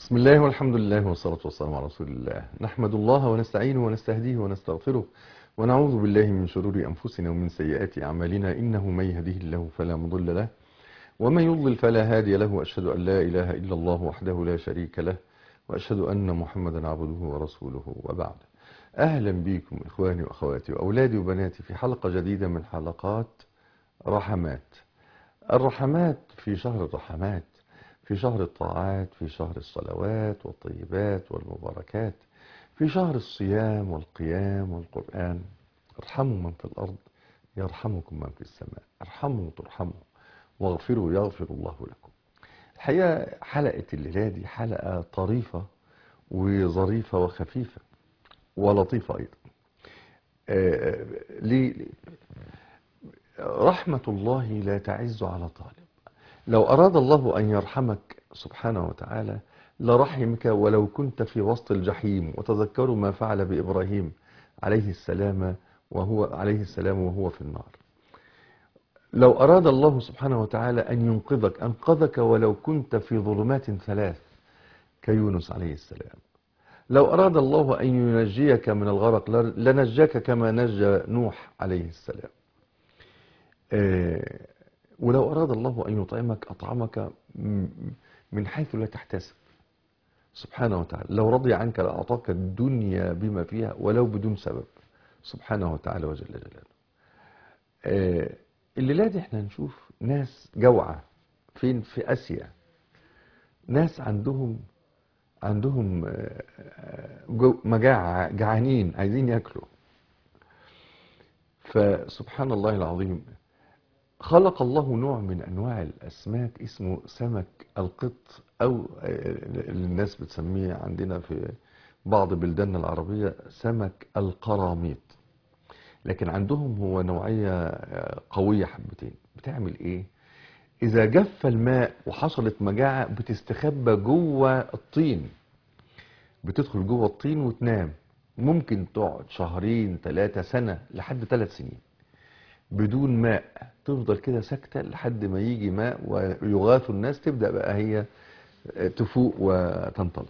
بسم الله والحمد لله والصلاة والسلام على رسول الله نحمد الله ونستعينه ونستهديه ونستغفره ونعوذ بالله من شرور أنفسنا ومن سيئات أعمالنا إنه من يهديه الله فلا مضل له ومن يضلل فلا هادي له وأشهد أن لا إله إلا الله وحده لا شريك له وأشهد أن محمدا عبده ورسوله وبعد أهلا بكم إخواني وأخواتي وأولادي وبناتي في حلقة جديدة من حلقات رحمات الرحمات في شهر الرحمات في شهر الطاعات في شهر الصلوات والطيبات والمباركات في شهر الصيام والقيام والقرآن ارحموا من في الأرض يرحمكم من في السماء ارحموا ترحموا واغفروا يغفر الله لكم الحقيقة حلقة الليلة دي حلقة طريفة وظريفة وخفيفة ولطيفة أيضا آه ليه رحمة الله لا تعز على طالب لو أراد الله أن يرحمك سبحانه وتعالى لرحمك ولو كنت في وسط الجحيم وتذكروا ما فعل بإبراهيم عليه السلام وهو عليه السلام وهو في النار لو أراد الله سبحانه وتعالى أن ينقذك أنقذك ولو كنت في ظلمات ثلاث كيونس عليه السلام لو أراد الله أن ينجيك من الغرق لنجاك كما نجى نوح عليه السلام آه ولو أراد الله أن يطعمك أطعمك من حيث لا تحتسب سبحانه وتعالى لو رضي عنك لأعطاك الدنيا بما فيها ولو بدون سبب سبحانه وتعالى وجل جلاله آه الليلة دي احنا نشوف ناس جوعة فين في آسيا ناس عندهم عندهم مجاعة جعانين عايزين ياكلوا فسبحان الله العظيم خلق الله نوع من أنواع الأسماك اسمه سمك القط أو الناس بتسميه عندنا في بعض بلداننا العربية سمك القراميط لكن عندهم هو نوعية قوية حبتين بتعمل ايه اذا جف الماء وحصلت مجاعة بتستخبى جوه الطين بتدخل جوه الطين وتنام ممكن تقعد شهرين ثلاثة سنة لحد ثلاث سنين بدون ماء تفضل كده ساكتة لحد ما يجي ماء ويغاث الناس تبدأ بقى هي تفوق وتنطلق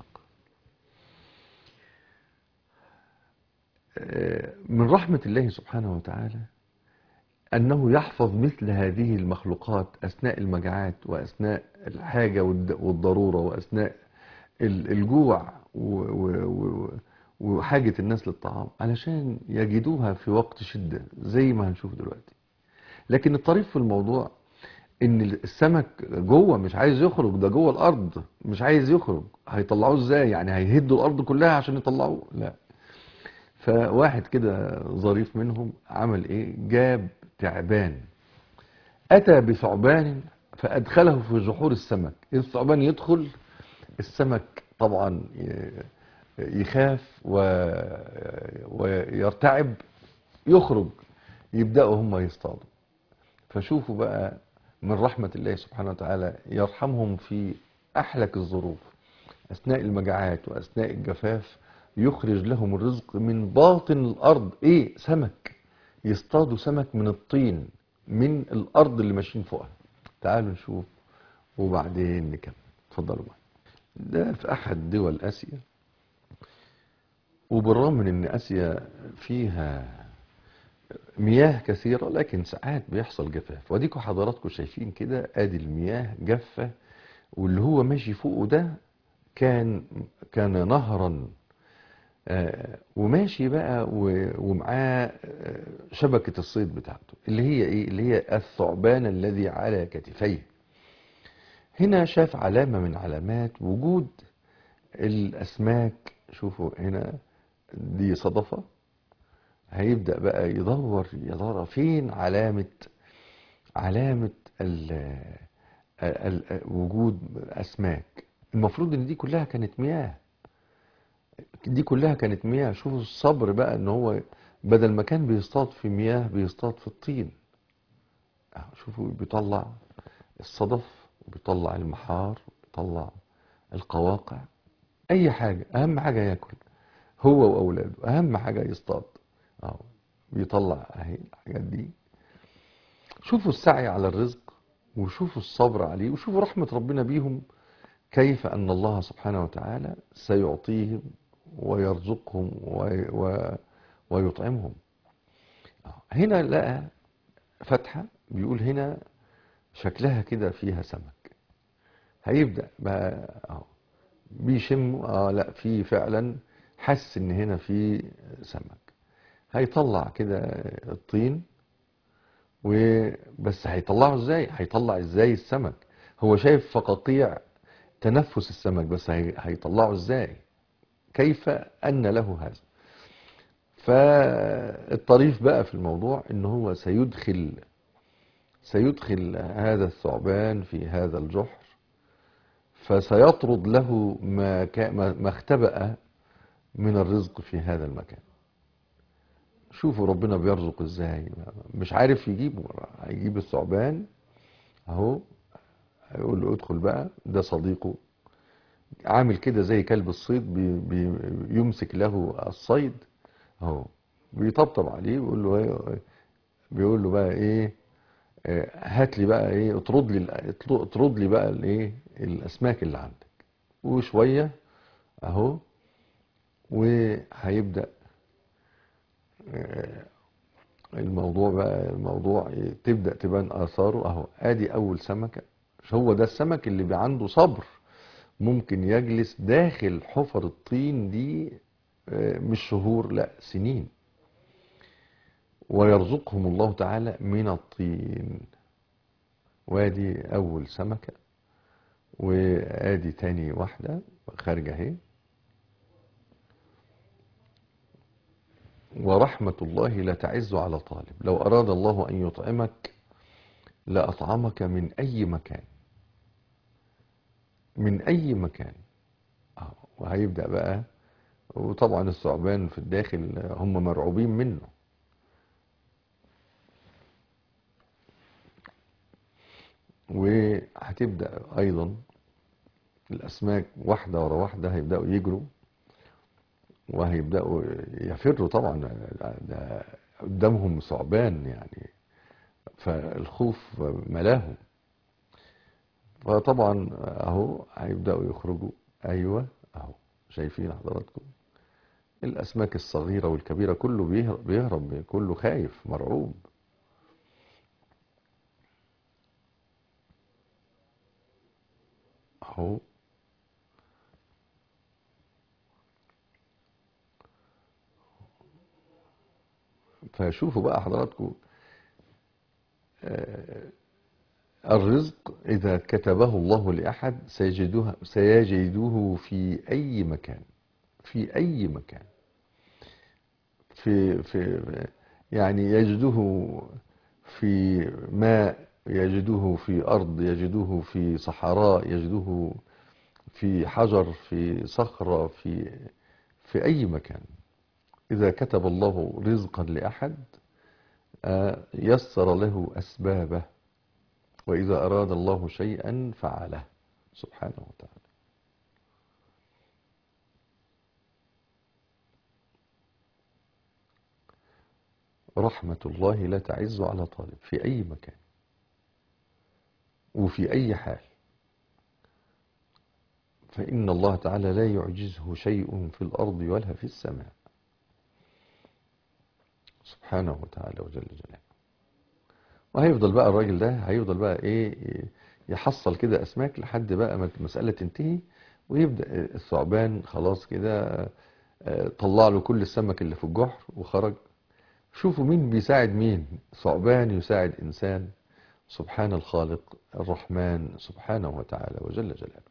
من رحمة الله سبحانه وتعالى أنه يحفظ مثل هذه المخلوقات أثناء المجاعات وأثناء الحاجة والضرورة وأثناء الجوع وحاجة الناس للطعام علشان يجدوها في وقت شدة زي ما هنشوف دلوقتي لكن الطريف في الموضوع ان السمك جوه مش عايز يخرج ده جوه الارض مش عايز يخرج هيطلعوه ازاي يعني هيهدوا الارض كلها عشان يطلعوه لا فواحد كده ظريف منهم عمل ايه جاب تعبان اتى بثعبان فادخله في جحور السمك الثعبان يدخل السمك طبعا يخاف ويرتعب يخرج يبداوا هم يصطادوا فشوفوا بقى من رحمة الله سبحانه وتعالى يرحمهم في أحلك الظروف أثناء المجاعات وأثناء الجفاف يخرج لهم الرزق من باطن الأرض إيه سمك يصطادوا سمك من الطين من الأرض اللي ماشيين فوقها تعالوا نشوف وبعدين نكمل اتفضلوا معي ده في أحد دول آسيا وبالرغم من أن آسيا فيها مياه كثيرة لكن ساعات بيحصل جفاف وديكوا حضراتكم شايفين كده ادي المياه جافة واللي هو ماشي فوقه ده كان كان نهرا آه وماشي بقى ومعاه شبكة الصيد بتاعته اللي هي ايه اللي هي الثعبان الذي على كتفيه هنا شاف علامة من علامات وجود الاسماك شوفوا هنا دي صدفة هيبدأ بقى يدور يدور فين علامة علامة ال ال وجود أسماك المفروض إن دي كلها كانت مياه دي كلها كانت مياه شوفوا الصبر بقى إن هو بدل ما كان بيصطاد في مياه بيصطاد في الطين شوفوا بيطلع الصدف وبيطلع المحار وبيطلع القواقع أي حاجة أهم حاجة ياكل هو وأولاده أهم حاجة يصطاد اهو بيطلع اهي الحاجات دي شوفوا السعي على الرزق وشوفوا الصبر عليه وشوفوا رحمة ربنا بيهم كيف أن الله سبحانه وتعالى سيعطيهم ويرزقهم وي- و- ويطعمهم هنا لقى فتحة بيقول هنا شكلها كده فيها سمك هيبدأ بقى اهو بيشم اه لا في فعلا حس ان هنا في سمك هيطلع كده الطين وبس هيطلعه ازاي هيطلع ازاي السمك هو شايف فقاقيع تنفس السمك بس هي- هيطلعه ازاي كيف ان له هذا فالطريف بقى في الموضوع ان هو سيدخل سيدخل هذا الثعبان في هذا الجحر فسيطرد له ما كا- ما ما اختبأ من الرزق في هذا المكان شوفوا ربنا بيرزق ازاي مش عارف يجيبه هيجيب الثعبان اهو هيقول له ادخل بقى ده صديقه عامل كده زي كلب الصيد بي بي يمسك له الصيد اهو بيطبطب عليه ويقول له ايه بيقول له بقى ايه آه، هات لي بقى ايه اطرد لي ال- اطرد لي بقى الايه الاسماك اللي عندك وشويه اهو وهيبدأ آه، الموضوع بقى الموضوع إيه؟ تبدأ تبان آثاره أهو آدي أول سمكة هو ده السمك اللي بي عنده صبر ممكن يجلس داخل حفر الطين دي آه، مش شهور لا سنين ويرزقهم الله تعالى من الطين وادي أول سمكة وادي تاني واحدة خارجة اهي ورحمة الله لا تعز على طالب لو أراد الله أن يطعمك لأطعمك من أي مكان من أي مكان آه، وهيبدأ بقى وطبعا الثعبان في الداخل هم مرعوبين منه وهتبدأ أيضا الأسماك واحدة ورا واحدة هيبدأوا يجروا وهيبدأوا يفروا طبعا ده قدامهم ثعبان يعني فالخوف ملاهم فطبعا اهو هيبدأوا يخرجوا ايوه اهو شايفين حضراتكم الاسماك الصغيرة والكبيرة كله بيهرب, بيهرب كله خايف مرعوب اهو فشوفوا بقى حضراتكم آه، الرزق إذا كتبه الله لأحد سيجده سيجده في أي مكان في أي مكان في في يعني يجده في ماء يجده في أرض يجده في صحراء يجده في حجر في صخرة في في أي مكان إذا كتب الله رزقا لأحد آه، يسر له أسبابه وإذا أراد الله شيئا فعله سبحانه وتعالى رحمة الله لا تعز على طالب في أي مكان وفي أي حال فإن الله تعالى لا يعجزه شيء في الأرض ولا في السماء سبحانه وتعالى وجل جلاله وهيفضل بقى الراجل ده هيفضل بقى ايه يحصل كده اسماك لحد بقى ما المسألة تنتهي ويبدأ الثعبان خلاص كده آه، طلع له كل السمك اللي في الجحر وخرج شوفوا مين بيساعد مين ثعبان يساعد انسان سبحان الخالق الرحمن سبحانه وتعالى وجل جلاله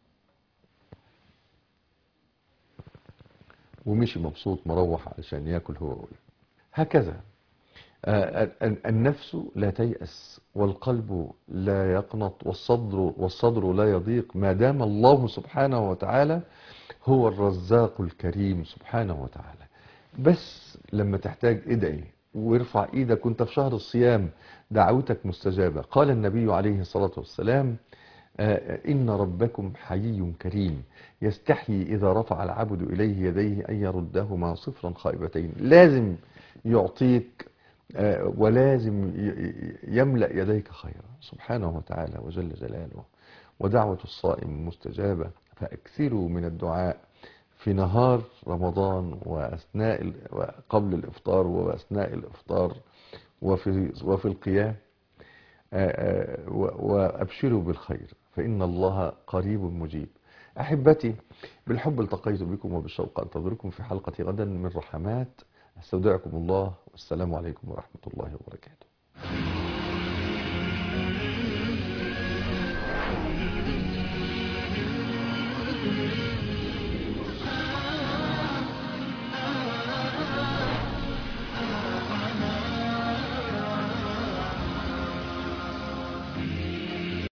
ومشي مبسوط مروح علشان ياكل هو وولده هكذا آه، ال- النفس لا تيأس والقلب لا يقنط والصدر والصدر لا يضيق ما دام الله سبحانه وتعالى هو الرزاق الكريم سبحانه وتعالى بس لما تحتاج ادعي وارفع ايدك وانت في شهر الصيام دعوتك مستجابة قال النبي عليه الصلاة والسلام آه، إن ربكم حيي كريم يستحيي إذا رفع العبد إليه يديه أن يردهما صفرا خائبتين لازم يعطيك آه، ولازم ي- ي- يملأ يديك خيرا سبحانه وتعالى وجل جلاله ودعوة الصائم مستجابة فأكثروا من الدعاء في نهار رمضان وأثناء ال- وقبل الإفطار وأثناء الإفطار وفي وفي القيام آه، آه، و- وأبشروا بالخير فإن الله قريب مجيب أحبتي بالحب التقيت بكم وبالشوق أنتظركم في حلقة غدا من رحمات استودعكم الله والسلام عليكم ورحمة الله وبركاته